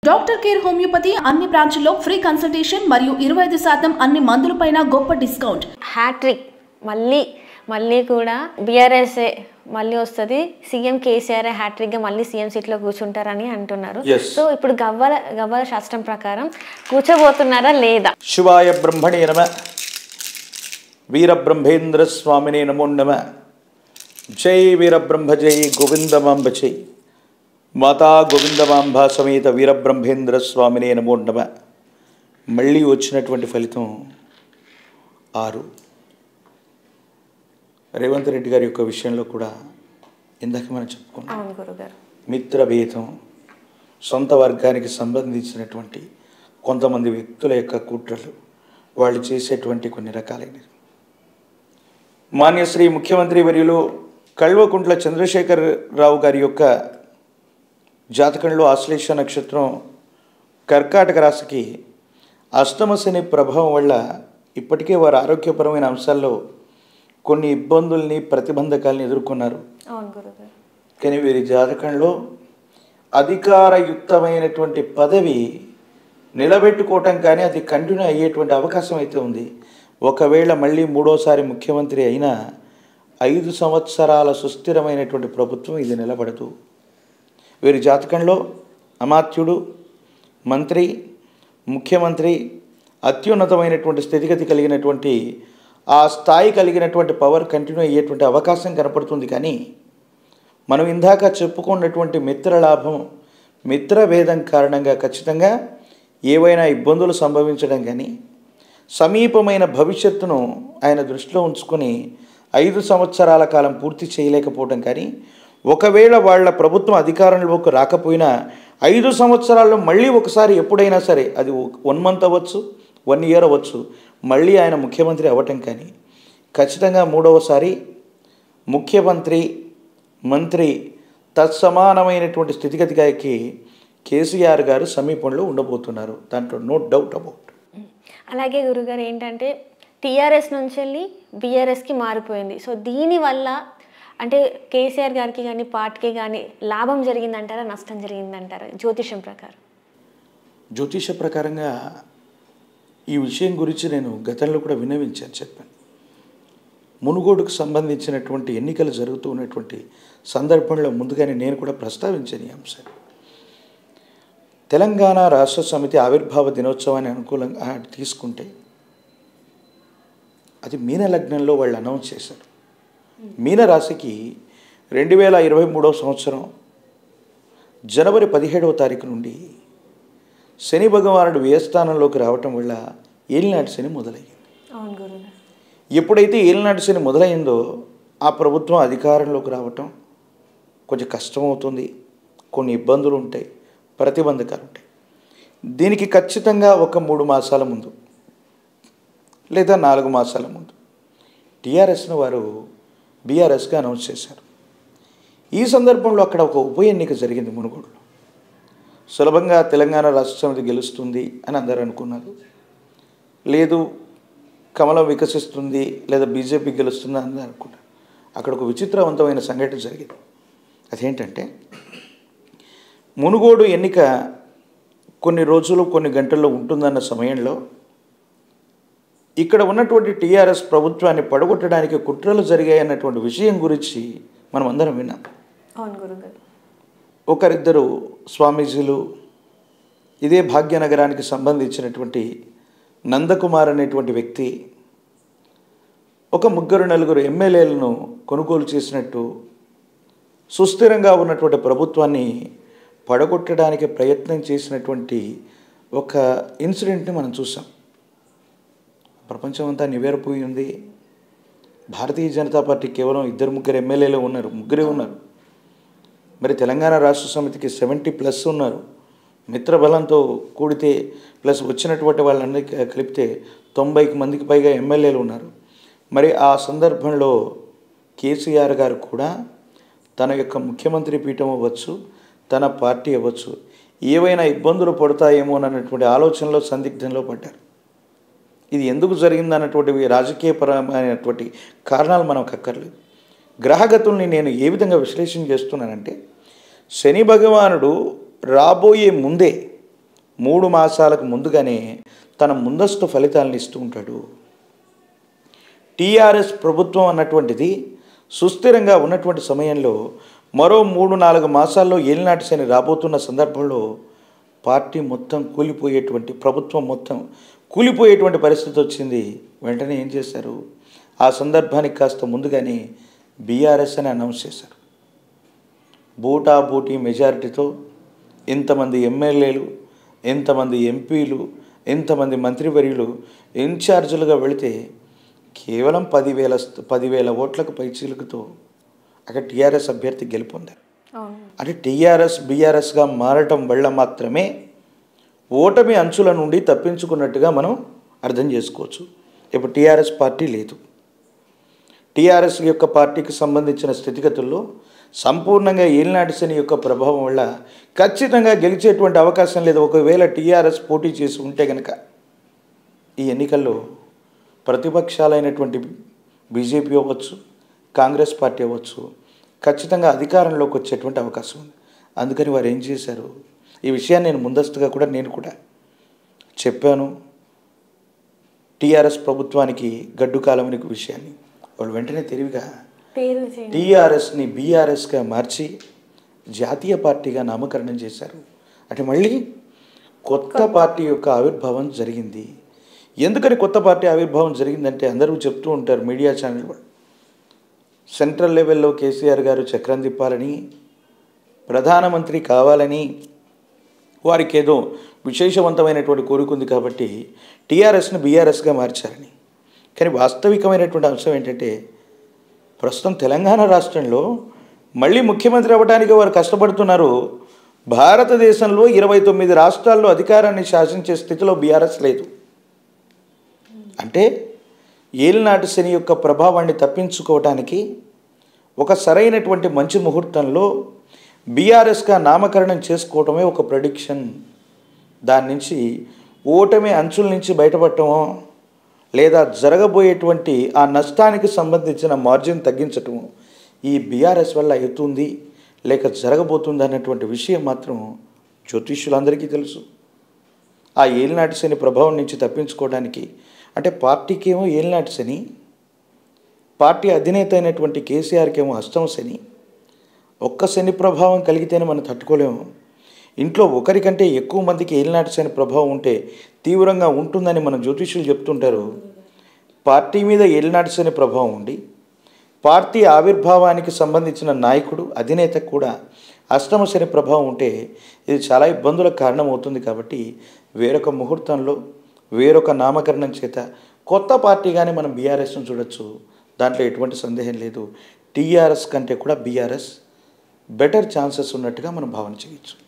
Doctor care homeopathy అన్ని బ్రాంచ్ల్లో free consultation మరియు ఇరవై ఐదు శాతం అన్ని మందులపైన గొప్ప డిస్కౌంట్ హ్యాట్రిక్ మళ్ళీ మళ్ళీ కూడా బీఆర్ఎస్ఏ మళ్ళీ వస్తుంది సీఎం కేసీఆర్ హ్యాట్రిక్గా మళ్ళీ సీఎం సీట్లో కూర్చుంటారని అంటున్నారు Yes. సో ఇప్పుడు గవ్వల గవ్వల శాస్త్రం ప్రకారం కూర్చోబోతున్నారా లేదా శివాయ బ్రహ్మణే నమ వీరబ్రహ్మేంద్ర స్వామినే నమో నమ జై వీరబ్రహ్మ జై గోవిందమాంబ జై మాతా గోవిందమాంబ సమేత వీరబ్రహ్మేంద్ర స్వామినే నమో నమ మళ్ళీ వచ్చినటువంటి ఫలితం ఆరు రేవంత్ రెడ్డి గారి యొక్క విషయంలో కూడా ఇందాక మనం చెప్పుకున్నాం అవును గురుగారు మిత్రభేదం సొంత వర్గానికి సంబంధించినటువంటి కొంతమంది వ్యక్తుల యొక్క కుట్రలు వాళ్ళు చేసేటువంటి కొన్ని రకాలైనవి మాన్యశ్రీ ముఖ్యమంత్రి వర్యులు కల్వకుంట్ల చంద్రశేఖర్ రావు గారి యొక్క జాతకంలో ఆశ్లేష నక్షత్రం కర్కాటక రాశికి అష్టమ శని ప్రభావం వల్ల ఇప్పటికే వారి ఆరోగ్యపరమైన అంశాల్లో కొన్ని ఇబ్బందుల్ని ప్రతిబంధకాలని ఎదుర్కొన్నారు అవును గురుగారు కానీ వీరి జాతకంలో అధికారయుక్తమైనటువంటి పదవి నిలబెట్టుకోవటం కానీ అది కంటిన్యూ అయ్యేటువంటి అవకాశం అయితే ఉంది ఒకవేళ మళ్ళీ మూడోసారి ముఖ్యమంత్రి అయినా ఐదు సంవత్సరాల సుస్థిరమైనటువంటి ప్రభుత్వం ఇది నిలబడదు వీరి జాతకంలో అమాత్యుడు మంత్రి ముఖ్యమంత్రి అత్యున్నతమైనటువంటి స్థితిగతి కలిగినటువంటి ఆ స్థాయి కలిగినటువంటి పవర్ కంటిన్యూ అయ్యేటువంటి అవకాశం కనపడుతుంది కానీ మనం ఇందాక చెప్పుకున్నటువంటి మిత్రలాభం మిత్రభేదం కారణంగా ఖచ్చితంగా ఏవైనా ఇబ్బందులు సంభవించడం కానీ సమీపమైన భవిష్యత్తును ఆయన దృష్టిలో ఉంచుకొని ఐదు సంవత్సరాల కాలం పూర్తి చేయలేకపోవడం కానీ ఒకవేళ వాళ్ళ ప్రభుత్వం అధికారంలోకి రాకపోయినా ఐదు సంవత్సరాల్లో మళ్ళీ ఒకసారి ఎప్పుడైనా సరే అది వన్ మంత్ అవ్వచ్చు వన్ ఇయర్ అవ్వచ్చు మళ్ళీ ఆయన ముఖ్యమంత్రి అవ్వటం కానీ ఖచ్చితంగా మూడవసారి ముఖ్యమంత్రి మంత్రి తత్సమానమైనటువంటి స్థితిగతికి కేసీఆర్ గారు సమీపంలో ఉండబోతున్నారు దాంట్లో నో డౌట్ అబౌట్ అలాగే గురుగారు ఏంటంటే టీఆర్ఎస్ నుంచి వెళ్ళి బీఆర్ఎస్కి మారిపోయింది సో దీనివల్ల అంటే కేసీఆర్ గారికి కానీ పార్టీకి కానీ లాభం జరిగిందంటారా నష్టం జరిగిందంటారా జ్యోతిషం ప్రకారం జ్యోతిష ప్రకారంగా ఈ విషయం గురించి నేను గతంలో కూడా విన్నవించాను చెప్పాను మునుగోడుకు సంబంధించినటువంటి ఎన్నికలు జరుగుతూ ఉన్నటువంటి సందర్భంలో ముందుగానే నేను కూడా ప్రస్తావించాను ఈ అంశాన్ని తెలంగాణ రాష్ట్ర సమితి ఆవిర్భావ దినోత్సవాన్ని అనుకూలంగా తీసుకుంటే అది మీన లగ్నంలో వాళ్ళు అనౌన్స్ చేశారు మీన రాశికి రెండు వేల ఇరవై మూడవ సంవత్సరం జనవరి పదిహేడవ తారీఖు నుండి శని భగవానుడు వ్యయస్థానంలోకి రావటం వల్ల ఏలినాటి శని మొదలయ్యింది అవును గురుగారు ఎప్పుడైతే ఏలినాటి శని మొదలైందో ఆ ప్రభుత్వం అధికారంలోకి రావటం కొంచెం కష్టమవుతుంది కొన్ని ఇబ్బందులు ఉంటాయి ప్రతిబంధకాలు ఉంటాయి దీనికి ఖచ్చితంగా ఒక మూడు మాసాల ముందు లేదా నాలుగు మాసాల ముందు టీఆర్ఎస్ను వారు బీఆర్ఎస్గా అనౌన్స్ చేశారు ఈ సందర్భంలో అక్కడ ఒక ఉప ఎన్నిక జరిగింది మునుగోడులో సులభంగా తెలంగాణ రాష్ట్ర సమితి గెలుస్తుంది అని అందరూ అనుకున్నారు లేదు కమలం వికసిస్తుంది లేదా బీజేపీ గెలుస్తుంది అని అనుకున్నారు అక్కడ ఒక విచిత్రవంతమైన సంఘటన జరిగింది అదేంటంటే మునుగోడు ఎన్నిక కొన్ని రోజులు కొన్ని గంటల్లో ఉంటుందన్న సమయంలో ఇక్కడ ఉన్నటువంటి టీఆర్ఎస్ ప్రభుత్వాన్ని పడగొట్టడానికి కుట్రలు జరిగాయన్నటువంటి విషయం గురించి మనం అందరం విన్నాం అవును గురుగారు ఒకరిద్దరు స్వామీజీలు ఇదే భాగ్యనగరానికి సంబంధించినటువంటి నందకుమార్ అనేటువంటి వ్యక్తి ఒక ముగ్గురు నలుగురు ఎమ్మెల్యేలను కొనుగోలు చేసినట్టు సుస్థిరంగా ఉన్నటువంటి ప్రభుత్వాన్ని పడగొట్టడానికి ప్రయత్నం చేసినటువంటి ఒక ఇన్సిడెంట్ని మనం చూసాం ప్రపంచం అంతా నివేరపోయి ఉంది భారతీయ జనతా పార్టీ కేవలం ఇద్దరు ముగ్గురు ఎమ్మెల్యేలు ఉన్నారు ముగ్గురే ఉన్నారు మరి తెలంగాణ రాష్ట్ర సమితికి సెవెంటీ ప్లస్ ఉన్నారు మిత్రబలంతో కూడితే ప్లస్ వచ్చినటువంటి వాళ్ళందరినీ క- కలిపితే తొంభైకి మందికి పైగా ఎమ్మెల్యేలు ఉన్నారు మరి ఆ సందర్భంలో కేసీఆర్ గారు కూడా తన యొక్క ముఖ్యమంత్రి పీఠం అవ్వచ్చు తన పార్టీ అవ్వచ్చు ఏవైనా ఇబ్బందులు పడతాయేమో అన్నటువంటి ఆలోచనలో సందిగ్ధంలో పడ్డారు ఇది ఎందుకు జరిగింది అన్నటువంటి రాజకీయపరమైనటువంటి కారణాలు మనకు అక్కర్లేదు గ్రహగతుల్ని నేను ఏ విధంగా విశ్లేషణ చేస్తున్నానంటే శని భగవానుడు రాబోయే ముందే మూడు మాసాలకు ముందుగానే తన ముందస్తు ఫలితాలను ఇస్తూ ఉంటాడు టీఆర్ఎస్ ప్రభుత్వం అన్నటువంటిది సుస్థిరంగా ఉన్నటువంటి సమయంలో మరో మూడు నాలుగు మాసాల్లో ఏలినాటి శని రాబోతున్న సందర్భంలో పార్టీ మొత్తం కూలిపోయేటువంటి ప్రభుత్వం మొత్తం కూలిపోయేటువంటి పరిస్థితి వచ్చింది వెంటనే ఏం చేశారు ఆ సందర్భానికి కాస్త ముందుగానే బీఆర్ఎస్ అని అనౌన్స్ చేశారు బూటా బూటీ మెజారిటీతో ఇంతమంది ఎమ్మెల్యేలు ఇంతమంది ఎంపీలు ఇంతమంది మంత్రివర్యులు ఇన్ఛార్జీలుగా వెళితే కేవలం పదివేల స్థ- పదివేల ఓట్లకు పైచీలకుతో అక్కడ టీఆర్ఎస్ అభ్యర్థి గెలుపొందారు అవును అంటే టీఆర్ఎస్ బీఆర్ఎస్గా మారటం వల్ల మాత్రమే ఓటమి అంచుల నుండి తప్పించుకున్నట్టుగా మనం అర్థం చేసుకోవచ్చు ఇప్పుడు టీఆర్ఎస్ పార్టీ లేదు టీఆర్ఎస్ యొక్క పార్టీకి సంబంధించిన స్థితిగతుల్లో సంపూర్ణంగా ఏలినాటి శని యొక్క ప్రభావం వల్ల ఖచ్చితంగా గెలిచేటువంటి అవకాశం లేదు ఒకవేళ టీఆర్ఎస్ పోటీ చేసి ఉంటే కనుక ఈ ఎన్నికల్లో ప్రతిపక్షాలైనటువంటి బీజేపీ అవ్వచ్చు కాంగ్రెస్ పార్టీ అవ్వచ్చు ఖచ్చితంగా అధికారంలోకి వచ్చేటువంటి అవకాశం ఉంది అందుకని వారు ఏం చేశారు ఈ విషయాన్ని నేను ముందస్తుగా కూడా నేను కూడా చెప్పాను టీఆర్ఎస్ ప్రభుత్వానికి గడ్డు కాలమని విషయాన్ని వాళ్ళు వెంటనే తెలివిగా పేరు చేయండి టీఆర్ఎస్ని బీఆర్ఎస్గా మార్చి జాతీయ పార్టీగా నామకరణం చేశారు అంటే మళ్ళీ కొత్త పార్టీ యొక్క ఆవిర్భావం జరిగింది ఎందుకని కొత్త పార్టీ ఆవిర్భావం జరిగిందంటే అందరూ చెప్తూ ఉంటారు మీడియా ఛానల్ వాళ్ళు సెంట్రల్ లెవెల్లో కేసీఆర్ గారు చక్రం తిప్పాలని ప్రధానమంత్రి కావాలని వారికి ఏదో విశేషవంతమైనటువంటి కోరిక ఉంది కాబట్టి టీఆర్ఎస్ని బీఆర్ఎస్గా మార్చారని కానీ వాస్తవికమైనటువంటి అంశం ఏంటంటే ప్రస్తుతం తెలంగాణ రాష్ట్రంలో మళ్ళీ ముఖ్యమంత్రి అవ్వడానికి వారు కష్టపడుతున్నారు భారతదేశంలో ఇరవై తొమ్మిది రాష్ట్రాల్లో అధికారాన్ని శాసించే స్థితిలో బీఆర్ఎస్ లేదు అంటే ఏలినాటి శని యొక్క ప్రభావాన్ని తప్పించుకోవటానికి ఒక సరైనటువంటి మంచి ముహూర్తంలో బీఆర్ఎస్గా నామకరణం చేసుకోవటమే ఒక ప్రొడిక్షన్ దాని నుంచి ఓటమి అంచుల నుంచి బయటపడటమో లేదా జరగబోయేటువంటి ఆ నష్టానికి సంబంధించిన మార్జిన్ తగ్గించటము ఈ బీఆర్ఎస్ వల్ల అవుతుంది లేక జరగబోతుంది అన్నటువంటి విషయం మాత్రం జ్యోతిష్యులందరికీ తెలుసు ఆ ఏలినాటి శని ప్రభావం నుంచి తప్పించుకోవడానికి అంటే పార్టీకి ఏమో ఏలినాటి శని పార్టీ అధినేత అయినటువంటి కేసీఆర్కి ఏమో అష్టమ శని ఒక్క శని ప్రభావం కలిగితేనే మనం తట్టుకోలేము ఇంట్లో ఒకరికంటే ఎక్కువ మందికి ఏలినాటి శని ప్రభావం ఉంటే తీవ్రంగా ఉంటుందని మన జ్యోతిష్యులు చెప్తుంటారు పార్టీ మీద ఏలినాటి శని ప్రభావం ఉండి పార్టీ ఆవిర్భావానికి సంబంధించిన నాయకుడు అధినేత కూడా అష్టమ శని ప్రభావం ఉంటే ఇది చాలా ఇబ్బందులకు కారణమవుతుంది కాబట్టి వేరొక ముహూర్తంలో వేరొక నామకరణం చేత కొత్త పార్టీగానే మనం బీఆర్ఎస్ను చూడొచ్చు దాంట్లో ఎటువంటి సందేహం లేదు టీఆర్ఎస్ కంటే కూడా బీఆర్ఎస్ బెటర్ ఛాన్సెస్ ఉన్నట్టుగా మనం భావన చేయొచ్చు